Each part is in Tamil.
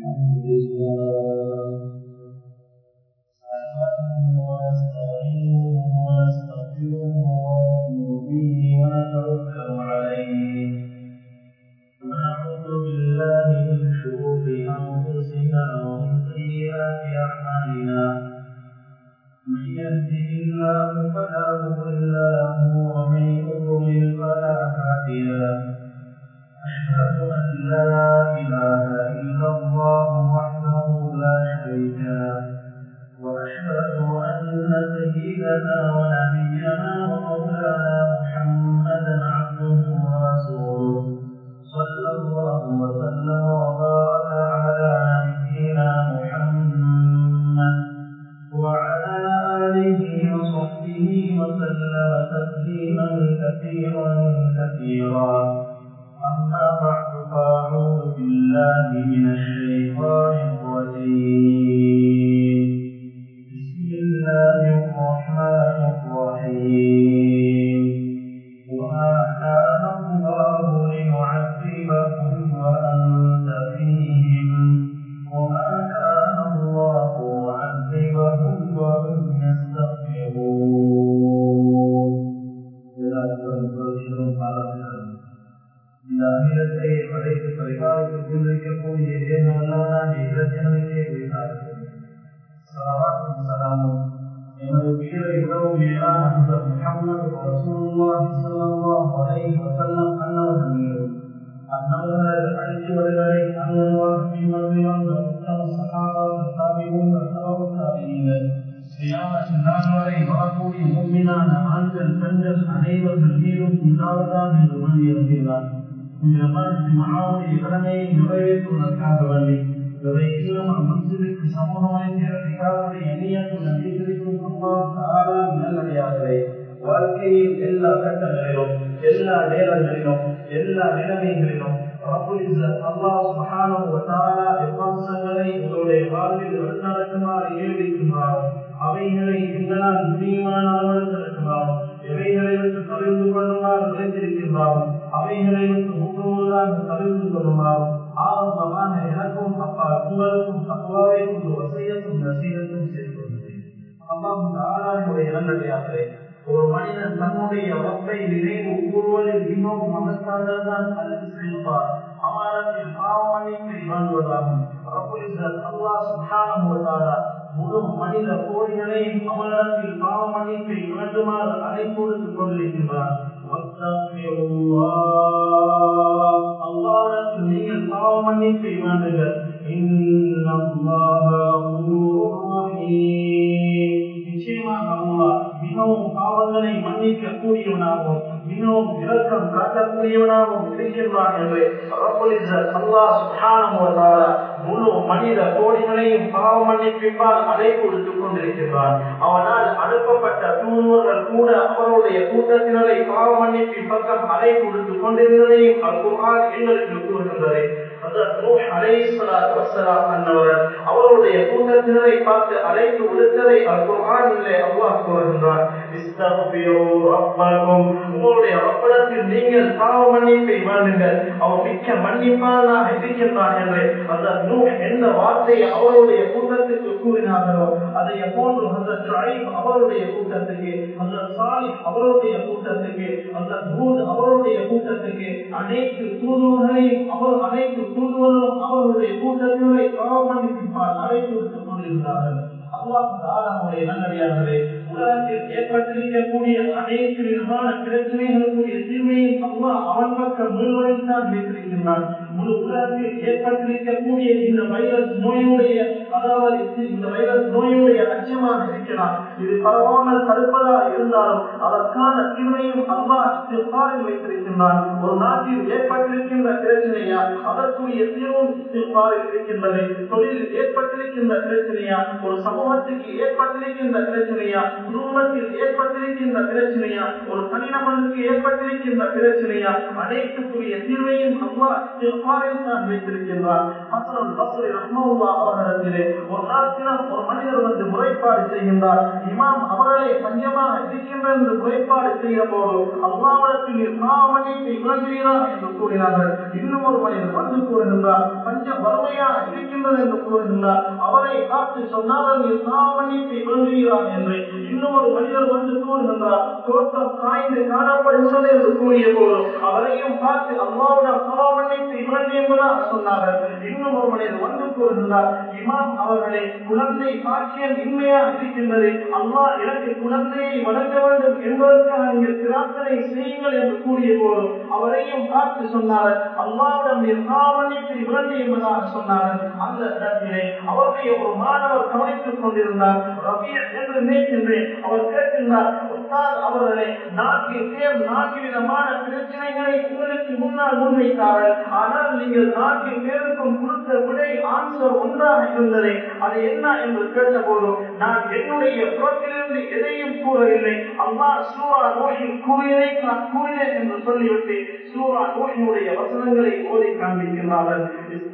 الحمد لله ونستعينه ونستغفره ونؤمن به ونتوكل عليه ونعوذ بالله من شرور انفسنا ومن سيئات اعمالنا من يهده الله فلا مضل له ومن يضلل فلا هادي له أشهد أن لا إله إلا الله وحده لا شريك له وأشهد أن سيدنا ونبينا ومولانا محمدا عبده ورسوله صلى الله وسلم وبارك على نبينا محمد وعلى آله وصحبه وسلم تسليما كثيرا كثيرا أما بعد فأعوذ بالله من الشيطان الرجيم بسم الله الرحمن الرحيم وما كان الله ليعذبهم وأنت فيهم وما كان الله معذبهم وهم يستغفرون إلى أن பாராட்டுகிறது இந்த அகிலத்தை படைத்து பரிகாரத்தில் கொண்டிருக்கக்கூடிய ஏகவல்லான இலட்சணமே உரித்தார்கள் சலவாத்தும் சலாமும் எமது உயிரை உறவும் மேலான அந்த முஹம்மது ரசூலுல்லாஹி ஸல்லல்லாஹு அலைஹி வஸல்லம் அன்னவர்கள் மீதும் அன்னவர்கள் அழைத்தவர்களை அன்னவாக பின்வந்து வந்த உத்தம சஹாபாக்கள் தாபிவும் அத்தவவு தாபியீங்கள் கியாமத்தின் நாள் வரை வரக்கூடிய முக்மினான ஆண்கள் பெண்கள் அனைவர்கள் மீதும் உண்டாவதாக என்று கூறியிருக்கிறார் இந்த மகாவுடைய கடமையை நிறைவேற்றுவதற்காக வேண்டி மனசுக்கு சமூகமாய் சேர்க்கிறாருடைய எண்ணியத்தில் நம்பிக்கைக்கும் நல்லடியார்களே வாழ்க்கையில் எல்லா கட்டங்களிலும் எல்லா நேரங்களிலும் எல்லா நிலைமைகளிலும் எவ்வம்சங்களை உங்களுடைய வாழ்வில் நடக்குமாறு ஏவிக்கின்றாரோ அவைகளை எங்களால் முடியுமான அளவர்களுக்குள்ளாரோ எவைகளை விட்டு தவிர்த்து கொள்ளுமாறு விளைந்திருக்கின்றாரோ அவைகளை விட்டு முற்றுமுழுதாக தவிர்த்து கொள்ளுமாறு ஆரம்பமாக எனக்கும் அப்பா உங்களுக்கும் தப்பாவை கொண்டு வசையத்தும் நசீரத்தும் செய்து கொள்கிறேன் அம்மாவும் ஆறாருடைய இளங்கடையாகிறேன் ஒரு மனிதன் தன்னுடைய ரப்பை நினைவு கூறுவதில் மிகவும் மகத்தானதான் அல்லது செல்வார் அமாரத்தில் பாவமன்னிப்பை வாழ்வதாகும் அல்லாஹ் சுகான முழு மனித கோரிகளையும் அவனிடத்தில் பாவமன்னிப்பை வேண்டுமாறு அழைப்பு கொடுத்துக் கொண்டிருக்கின்றார் அல்லாவிடத்தில் நீங்கள் பாவ மன்னிப்பை வேண்டுங்கள் நிச்சயமாக அல்லாஹ் மிகவும் பாவங்களை மன்னிக்க கூடியவனாகவும் மிகவும் இரக்கம் காட்டக்கூடியவனாகவும் இருக்கின்றான் என்று அல்லாஹ் சுகான முழு மனித கோடிகளையும் பாவ மன்னிப்பால் அடை கொடுத்துக் கொண்டிருக்கின்றான் அவனால் அனுப்பப்பட்ட தூதுவர்கள் கூட அவருடைய கூட்டத்தினரை பாவ மன்னிப்பின் பக்கம் அடை கொடுத்துக் கொண்டிருந்ததையும் அல்குமார் எங்களுக்கு கூறுகின்றது அவருடைய கூட்டத்தினரை பார்த்து அழைத்து விடுத்ததை அல்குமானிலே அல்லாஹ் கூறுகின்றார் உங்களுடைய ரப்படத்தில் நீங்கள் பாவ மன்னிப்பை வேண்டுங்கள் அவர் மிக்க மன்னிப்பாளனாக இருக்கின்றான் என்று அந்த நூ எந்த வார்த்தையை அவருடைய கூட்டத்துக்கு கூறினார்களோ அதை போன்று அந்த அவருடைய கூட்டத்துக்கு அந்த சாலி அவருடைய கூட்டத்துக்கு அந்த தூது அவருடைய கூட்டத்துக்கு அனைத்து தூதுவர்களையும் அவர் அனைத்து தூதுவர்களும் அவருடைய கூட்டத்தினரை பாவ மன்னிப்பால் அழைத்து விட்டுக் கொண்டிருந்தார்கள் அல்லாஹுடைய நல்லடியார்களே உலகத்தில் ஏற்பட்டிருக்கக்கூடிய அனைத்து விதமான பிரச்சனைகளுக்குரிய தீர்வையும் அல்லா அவன் பக்கம் முழுவதைத்தான் வைத்திருக்கின்றான் முழு உலகத்தில் ஏற்பட்டிருக்கக்கூடிய இந்த வைரஸ் நோயுடைய அதாவது இந்த வைரஸ் நோயுடைய அச்சமாக இருக்கலாம் இது பரவாமல் தடுப்பதா இருந்தாலும் அதற்கான தீர்வையும் அல்லா சிற்பாரில் வைத்திருக்கின்றான் ஒரு நாட்டில் ஏற்பட்டிருக்கின்ற பிரச்சனையா அதற்குரிய தீர்வும் சிற்பாரில் இருக்கின்றது தொழிலில் ஏற்பட்டிருக்கின்ற பிரச்சனையா ஒரு சமூகத்துக்கு ஏற்பட்டிருக்கின்ற பிரச்சனையா குடும்பத்தில் ஏற்பட்டிருக்கின்ற பிரச்சனையா ஒரு தனிநபருக்கு ஏற்பட்டிருக்கின்ற பிரச்சனையா அனைத்துக்குரிய தீர்வையும் அல்லா சிற்பாரில் தான் வைத்திருக்கின்றார் ஹசன் பஸ்ரி ரஹ்மவுல்லா அவர்களிடத்திலே ஒரு நாள் தினம் ஒரு மனிதர் வந்து முறைப்பாடு செய்கின்றார் இமாம் அவர்களே பஞ்சமாக இருக்கின்ற என்று முறைப்பாடு செய்கிற போது அல்லாவிடத்தில் பாவமன்னிப்பை விளங்குகிறார் என்று கூறினார்கள் இன்னும் ஒரு மனிதர் வந்து கூறுகின்றார் பஞ்ச வறுமையாக இருக்கின்ற இருக்கின்றது என்று கூறுகின்றார் அவரை பார்த்து சொன்னால் நீ சாமணிப்பை விரும்புகிறான் என்று இன்னும் ஒரு மனிதர் வந்து கூறுகின்றார் தோட்டம் காய்ந்து காணப்படுகிறது என்று கூறிய போது அவரையும் பார்த்து அம்மாவுடன் சாமணிப்பை விரும்பி என்பதாக சொன்னார்கள் இன்னும் ஒரு மனிதர் வந்து கூறுகின்றார் இமாம் அவர்களே குழந்தை பாக்கியம் இன்மையாக இருக்கின்றது அம்மா எனக்கு குழந்தையை வளர்க்க வேண்டும் என்பதற்காக நீங்கள் பிரார்த்தனை செய்யுங்கள் என்று கூறிய போது அவரையும் பார்த்து சொன்னார்கள் அம்மாவிடம் சாமணிப்பை விரும்பி என்பதாக சொன்னார்கள் அந்த இடத்திலே அவருடைய ஒரு மாணவர் கவனித்துக் கொண்டிருந்தார் ரவி என்று நினைக்கின்றேன் அவர் கேட்கின்றார் உஸ்தாத் அவர்களே நான்கு பேர் நான்கு விதமான பிரச்சனைகளை உங்களுக்கு முன்னால் முன்வைத்தார்கள் ஆனால் நீங்கள் நான்கு பேருக்கும் கொடுத்த விடை ஆன்சர் ஒன்றாக இருந்தது அது என்ன என்று கேட்டபோது நான் என்னுடைய புறத்திலிருந்து எதையும் கூறவில்லை அம்மா சூரா நோயின் கூறியதை நான் கூறினேன் என்று சொல்லிவிட்டு சூரா நோயினுடைய வசனங்களை ஓதி காண்பிக்கிறார்கள்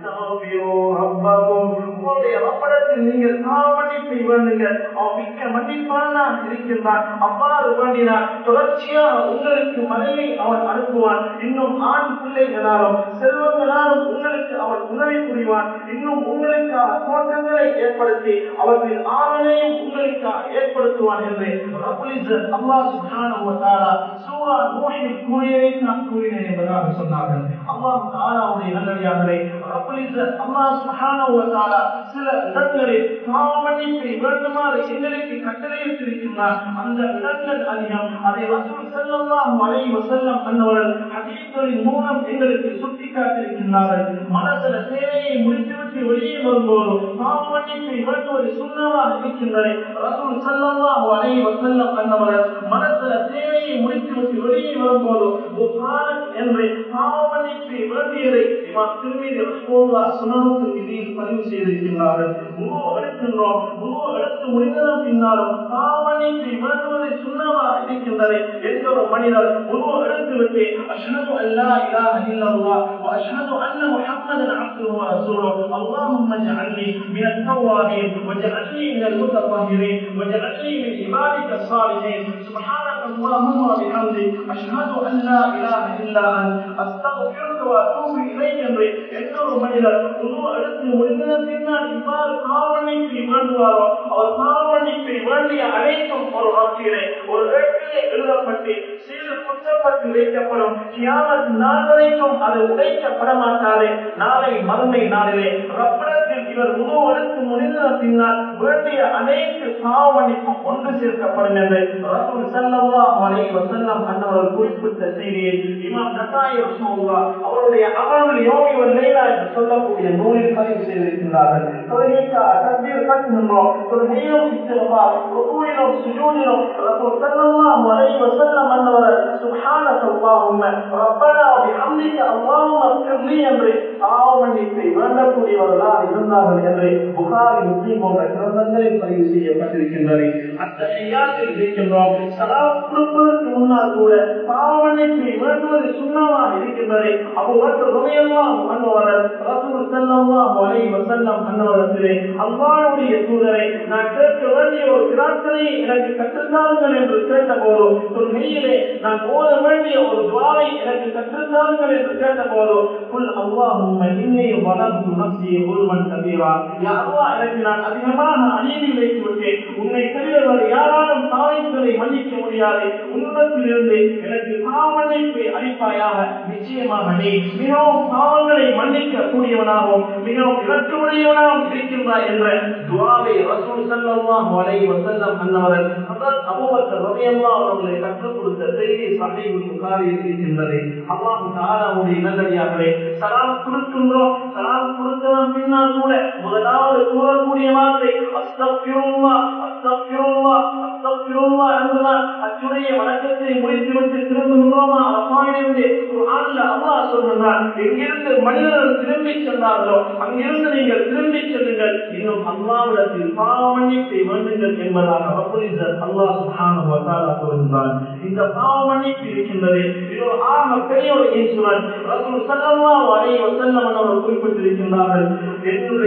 உங்களுடைய ரப்படத்தில் நீங்கள் மன்னிப்பை வேண்டுங்கள் அவன் மிக்க மன்னிப்பானாக இருக்கின்றான் அவ்வாறு வேண்டினான் தொடர்ச்சியாக உங்களுக்கு மனையை அவன் அனுப்புவான் இன்னும் ஆண் பிள்ளைகளாலும் செல்வங்களாலும் உங்களுக்கு அவன் உதவி புரிவான் இன்னும் உங்களுக்காக தோட்டங்களை ஏற்படுத்தி அவற்றின் ஆவலையும் உங்களுக்காக ஏற்படுத்துவான் என்று அல்லாஹ் சுப்ஹானஹு வ தஆலா சூரா நூஹில் கூறியதை நான் கூறினேன் என்பதாக சொன்னார்கள் அல்லாஹ் தஆலாவுடைய நல்லடியார்களே ரப்பல் இஸ்ஸத் அல்லாஹ் சுப்ஹானஹு வ தஆலா சில இடங்களில் பாவமன்னிப்பை வேண்டுமாறு எங்களுக்கு கட்டளையிட்டிருக்கின்றார் அந்த இடங்கள் அதிகம் அதை ரசூல் ஸல்லல்லாஹு அலைஹி வஸல்லம் அன்னவர்கள் ஹதீஸ்களின் மூலம் எங்களுக்கு சுட்டி காட்டியிருக்கின்றார்கள் மனசில சேவையை முடித்துவிட்டு வெளியே வரும்போது பாவமன்னிப்பை வேண்டுவது சுண்ணமாக இருக்கின்றது ரசூல் ஸல்லல்லாஹு அலைஹி வஸல்லம் அன்னவர்கள் மனசில சேவையை முடித்துவிட்டு வெளியே வரும்போது புகாரத் என்று பாவமன்னிப்பை வேண்டியதை இமாம் திருமீதி ரசூலுல்லாஹ் சுனனுக்கு விதியில் பதிவு செய்திருக்கின்றார்கள் உருவ எடுக்கின்றோம் உருவ எடுத்து முடிந்ததன் பின்னாலும் பாவமன்னிப்பை வேண்டுவதை சுண்ணமாக இருக்கின்றது எந்த ஒரு மனிதர் உருவ எடுத்துவிட்டு அஷ்ஹது அல்லா இலாஹ இல்லல்லாஹ் واشهد ان محمدا عبده ورسوله اللهم اجعلني من التوابين واجعلني من المتطهرين واجعلني من عبادك الصالحين سبحانك اللهم وبحمدك اشهد ان لا اله الا انت استغفرك واتوب اليك என்று எந்த ஒரு மனிதர் உருவ எடுத்து முடிந்த பின்னால் இவ்வாறு காவணிப்பை வேண்டுவாரோ அவர் காவணிப்பை வேண்டிய அனைத்தும் ஒரு வாக்கிலே ஒரு இடத்திலே எழுதப்பட்டு சீடு குற்றப்பட்டு வைக்கப்படும் கியாமத் நாள் வரைக்கும் அது உடைக்கப்பட மாட்டாது நாளை மறுமை நாளிலே ரப்படத்தில் இவர் உருவ எடுத்து முடிந்த பின்னால் வேண்டிய அனைத்து பாவமன்னிப்பும் ஒன்று சேர்க்கப்படும் என்று ரசூல் ஸல்லல்லாஹு அலைஹி வஸல்லம் அன்னவர்கள் குறிப்பிட்ட செய்தியை இமாம் நசாயி ரஹ்மத்துல்லாஹ் அவருடைய அமர்வில் யோகி ஒரு லைலா என்று சொல்லக்கூடிய நூலில் பதிவு செய்திருக்கிறார்கள் தொழுகைக்காக தக்பீர் கட்டுகின்றோம் தொழுகையிலும் இஸ்திக்பார் ருகூயிலும் சுஜூதிலும் ரசூல் ஸல்லல்லாஹு அலைஹி வஸல்லம் அன்னவர் சுப்ஹானக அல்லாஹும்ம ரப்பனா வபிஹம்திக அல்லாஹும்ம ஃபிர்லி என்று பாவமன்னிப்பை வேண்டக்கூடியவர்களாக இருந்தார்கள் என்று புகாரி முஸ்லிம் போன்ற கிரந்தங்களில் பதிவு செய்யப்பட்டிருக்கின்றது அத்தகையாத்தில் இருக்கின்றோம் சலாம் கொடுப்பதற்கு முன்னால் கூட பாவமன்னிப்பை வேண்டுவது சுண்ணமாக இருக்கின்றது அவ்வளவு ருமையெல்லாம் அன்னவரர் ரசூல் ஸல்லல்லாஹு அலைஹி வஸல்லம் அன்னவரத்திலே அல்லாஹ்வுடைய தூதரை நான் கேட்க வேண்டிய ஒரு பிரார்த்தனையை எனக்கு கற்றுத்தாருங்கள் என்று கேட்டபோது தொல்கையிலே நான் ஓத வேண்டிய ஒரு துவாவை எனக்கு கற்றுத்தாருங்கள் என்று கேட்டபோது குல் அல்லாஹும்ம இன்னி வலந்து நஃப்ஸி குல்மன் கபீரா யா அல்லாஹ் எனக்கு நான் அதிகமாக அநீதி வைத்து விட்டேன் உன்னை தவிர வேறு யாராலும் பாவங்களை மன்னிக்க முடியாது உன்னிடத்திலிருந்து எனக்கு பாவமன்னிப்பை அளிப்பாயாக நிச்சயமாக நீ மிகவும் பாவங்களை மன்னிக்க கூடியவனாகவும் மிகவும் இறக்கமுடையவனாகவும் இருக்கின்றாய் என்ற துவாவை ரசூல் ஸல்லல்லாஹு அலைஹி வஸல்லம் அன்னவர்கள் ஹஜ்ரத் அபூபக்கர் ரலியல்லாஹு அவர்களை கற்றுக் கொடுத்த செய்தி சஹீஹுல் புகாரியில் இருக்கின்றது அல்லாஹ் தஆலாவுடைய நல்லடியார்களே சலாம் கொடுக்கின்றோம் சலாம் கொடுத்ததன் பின்னால் கூட முதலாவது கூறக்கூடிய வார்த்தை அஸ்தக்ஃபிருல்லாஹ் அஸ்தக்ஃபிருல்லாஹ் அஸ்தக்ஃபிருல்லாஹ் என்றுதான் அச்சுடைய வணக்கத்தை முடித்துவிட்டு திரும்புகின்றோமா அரசாயிலிருந்து குர்ஆன்ல அல்லாஹ் சொல்கின்றான் எங்கிருந்து மனிதர்கள் திரும்பி சென்றார்களோ அங்கிருந்து நீங்கள் திரும்பி செல்லுங்கள் இன்னும் அல்லாவிடத்தில் பாவமன்னிப்பை வேண்டுங்கள் என்பதாக ரப்பல் இஸ்ஸத் அல்லாஹ் சுப்ஹானஹு வ தஆலா கூறுகின்றான் இந்த பாவமன்னிப்பு இருக்கின்றது இது ஒரு ஆக பெரிய ஒரு இன்சுரன்ஸ் ரசூல் ஸல்லல்லாஹு அலைஹி வஸல்லம் அவர்கள் குறிப்பிட்டிருக்கின்றார்கள் என்னுடைய உம்மத்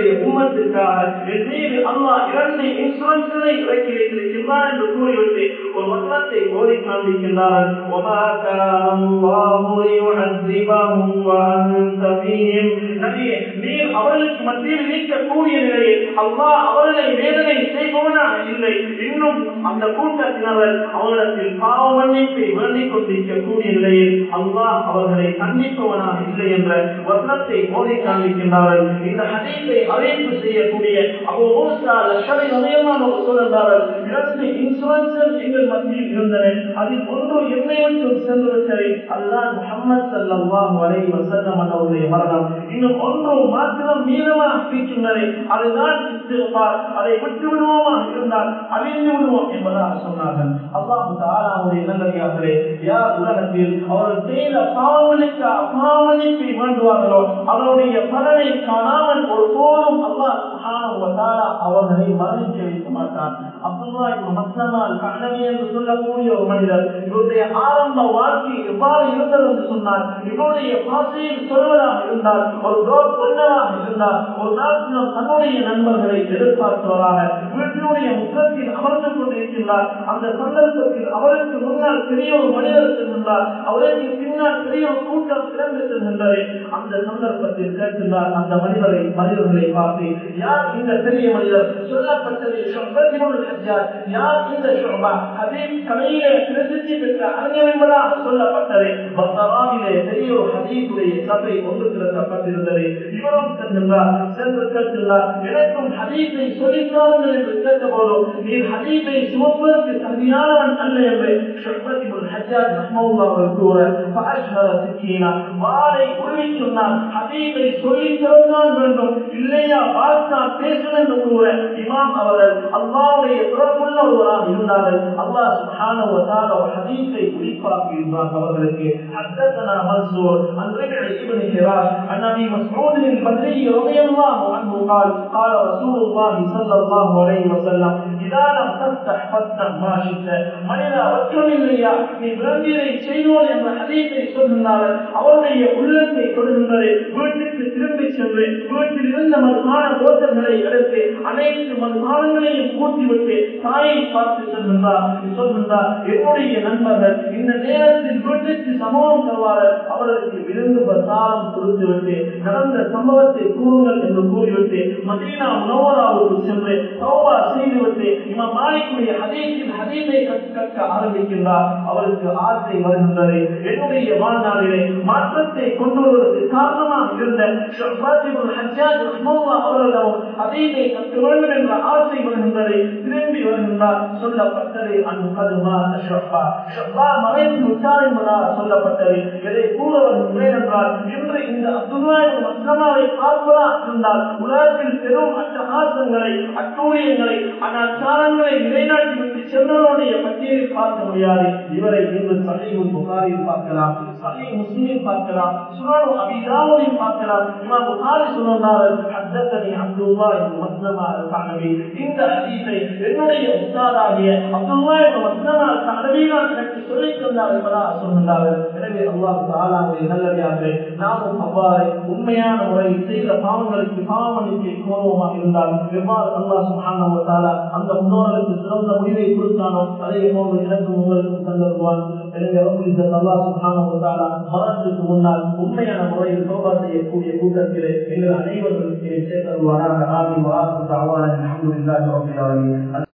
உம்மத்துக்காக என் மீது அல்லாஹ் இரண்டு இன்சூரன்ஸ்களை இறக்கி வைத்திருக்கின்றான் என்று கூறிவிட்டு ஒரு வசனத்தை ஓதி காண்பிக்கின்றார் وَمَا كَانَ اللَّهُ لِيُعَذِّبَهُمْ وَأَنْتَ فِيهِمْ நபியே நீர் அவர்களுக்கு மத்தியில் நீக்கக்கூடிய நிலையில் அல்லாஹ் அவர்களை வேதனை செய்பவனாக இல்லை இன்னும் அந்த கூட்டத்தினர்கள் அவர்களிடத்தில் பாவ மன்னிப்பை வேண்டிக் கொண்டிருக்கக்கூடிய நிலையில் அல்லாஹ் அவர்களை கண்டிப்பவனாக இல்லை என்ற வசனத்தை மோதி காண்பிக்கின்றார்கள் இந்த ஹதீஸை அறிவிப்பு செய்யக்கூடிய அபு மூசா லட்சணை உதயமான சொல்லுகிறார்கள் இரண்டு இன்சூரன்ஸ் எங்கள் மத்தியில் இருந்தன அதில் ஒன்று என்னை விட்டு சென்றுவிட்டது அல்லாஹ் முகமது சல்லாஹ் வரை வசல்லம் அவருடைய மரணம் இன்னும் ஒன்று மாத்திரம் மீதமாக இருக்கின்றன அதுதான் இஸ்திக்பார். அதை விட்டு விடுவோமா இருந்தால் அழிந்து விடுவோம் என்பதாக சொன்னார்கள் அல்லாஹு தாலாவுடைய நல்லடியார்களே யார் உலகத்தில் அவர்கள் செய்த பாவங்களுக்கு அப்பாவனைப்பை வேண்டுவார்களோ அவருடைய பலனை காணாமல் ஒரு போதும் அல்லாஹ் சுப்ஹானஹு வ தஆலா அவர்களை மரணிக்க வைக்க மாட்டான் அப்துல்லா இப்னு மஸ்லமா அல் கஹ்லவி என்று சொல்லக்கூடிய ஒரு மனிதர் இவருடைய ஆரம்ப வாழ்க்கை எவ்வாறு இருந்தது என்று சொன்னார் இவருடைய பாசையில் சொல்வதாக இருந்தால் ஒரு ரோட் பெண்ணராக இருந்தால் ஒரு நாட்டிலும் தன்னுடைய நண்பர்களை எதிர்பார்த்தவராக வீட்டினுடைய முற்றத்தில் அமர்ந்து கொண்டிருக்கின்றார் அந்த சந்தர்ப்பத்தில் அவருக்கு முன்னால் பெரிய ஒரு மனிதர் செல்கின்றார் அவருக்கு பின்னால் பெரிய ஒரு கூட்டம் திறந்து செல்கின்றது அந்த சந்தர்ப்பத்தில் கேட்கின்றார் அந்த மனிதரை மனிதர்களை பார்த்து யார் இந்த பெரிய மனிதர் சொல்லப்பட்டது ஷுஅபத்தினுல் ஹஜ்ஜாஜ். யார் இந்த ஷுஅபா ஹதீஸ் கலையிலே பிரசித்தி பெற்ற அறிஞர் என்பதாக சொல்லப்பட்டது பஸ்ராவிலே பெரிய ஒரு ஹதீஸுடைய சபை ஒன்று திறக்கப்பட்டிருந்தது இவரும் சென்றுள்ளார் சென்று கேட்கின்றார் எனக்கும் ஹதீஸை சொல்லித்தாருங்கள் என்று கேட்டபோது நீ ஹதீஸை சுமப்பதற்கு தகுதியானவன் அல்ல என்று ஷுஅபத்தினுல் ஹஜ்ஜாஜ் ரஹ்மத்துல்லாஹி அவர்கள் கூற ஃபஅஷ்ஹர சிக்கீனா வாளை உருவி சொன்னார் ஹதீஸை சொல்லி தரத்தான் வேண்டும் இல்லையா வாழ்த்தான் பேசும் என்று கூற இமாம் அவர்கள் அல்லாவுடைய தொடர்புள்ள ஒருவராக இருந்தார்கள் அல்லாஹ் சுப்ஹானஹு வ தஆலா ஒரு ஹதீஸை குறிப்பாக்கி இருந்தார் அவர்களுக்கு حدثنا منصور عن ربع ابن حراش عن ابي مسعود البدري رضي الله عنه قال قال رسول الله صلى الله عليه وسلم اذا لم تفتح فتح ما شئت மனிதா ஒற்றுமில்லையா நீ விரும்பியதை செய்வோம் என்ற ஹதீஸை சொல்கின்றார்கள் அவருடைய உள்ளத்தை கொடுகின்றது வீட்டுக்கு திரும்பி சென்று வீட்டில் இருந்த மதுமான தோட்டங்களை எடுத்து அனைத்து மதுமானங்களையும் கூட்டிவிட்டு தாயை பார்த்து செல்கின்றார் சொல்கின்றார் என்னுடைய நண்பர்கள் இந்த நேரத்தில் வீட்டுக்கு சமூகம் தருவார்கள் அவர்களுக்கு விருந்து பிரசாரம் கொடுத்துவிட்டு நடந்த சம்பவத்தை கூறுங்கள் என்று கூறிவிட்டு மதீனா நோவராவுக்கு சென்று சௌபா செய்துவிட்டு இமாம் மாலிக்குடைய ஹதீஸின் ஹதீஸை கற்க ஆரம்பிக்கின்றார் அவருக்கு ஆசை வருகின்றது என்னுடைய வாழ்நாளிலே மாற்றத்தை கொண்டு வருவதற்கு காரணமாக இருந்த ஷுஅபாத்திபுல் ஹஜ்ஜாஜ் ரஹ்மத்துல்லாஹ் அவர்களிடம் ஹதீஸை கற்க வேண்டும் என்ற ஆசை வருகின்றது திரும்பி வருகின்றார் சொல்லப்பட்டது அன்பதுமா ஷுஅபா ஷுஅபா மறைந்து விட்டார் என்பதாக சொல்லப்பட்டது இதை கூற வருகின்றேன் என்றால் இன்று இந்த அப்துல்லா இப்னு மஸ்லமாவை பார்ப்பதா இருந்தால் உலகத்தில் பெரும் அட்டகாசங்களை அட்டூழியங்களை அனாச்சாரங்களை நிலைநாட்டிவிட்டு சென்றவருடைய பட்டியலில் பார்க்க முடியாது இவரை இன்று சஹீஹுல் புகாரில் பார்க்கலாம் சஹீஹ் முஸ்லிமில் பார்க்கலாம் சுனானு அபிதாவுலில் பார்க்கலாம் இமாம் புகாரி சொன்னார்கள் ஹத்தனி அப்துல்லா இப்னு மஸ்லமா அல்-கஹ்னவி இந்த ஹதீஸை என்னுடைய உஸ்தாதாகிய அப்துல்லா இப்னு மஸ்லமா அல்-கஹ்னவி தான் எனக்கு சொல்லித் தந்தார் என்பதாக சொல்கின்றார்கள் எனவே அல்லாஹ் தஆலாவுடைய நல்லடியார்களே நாமும் அவ்வாறு உண்மையான முறையில் செய்த பாவங்களுக்கு பாவமன்னிப்பை கோருவமாக இருந்தால் எவ்வாறு அல்லாஹ் சுப்ஹானஹு வ தஆலா அந்த முன்னோர்களுக்கு சிறந்த முடிவை கொடுத்தானோ அதே போன்று எனக்கும் உங்களுக்கும் தந்தருவான் எனவே ரப்பல் அல்லாஹ் சுப்ஹானஹு வ தஆலா மரணத்துக்கு முன்னால் உண்மையான முறையில் தௌபா செய்யக்கூடிய கூட்டத்திலே எங்கள் அனைவர்களுக்கு சேர்த்தருவாராக ஆமீன் வா ஆஹிரு தஅவானா அல்ஹம்துலில்லாஹி ரப்பில் ஆலமீன்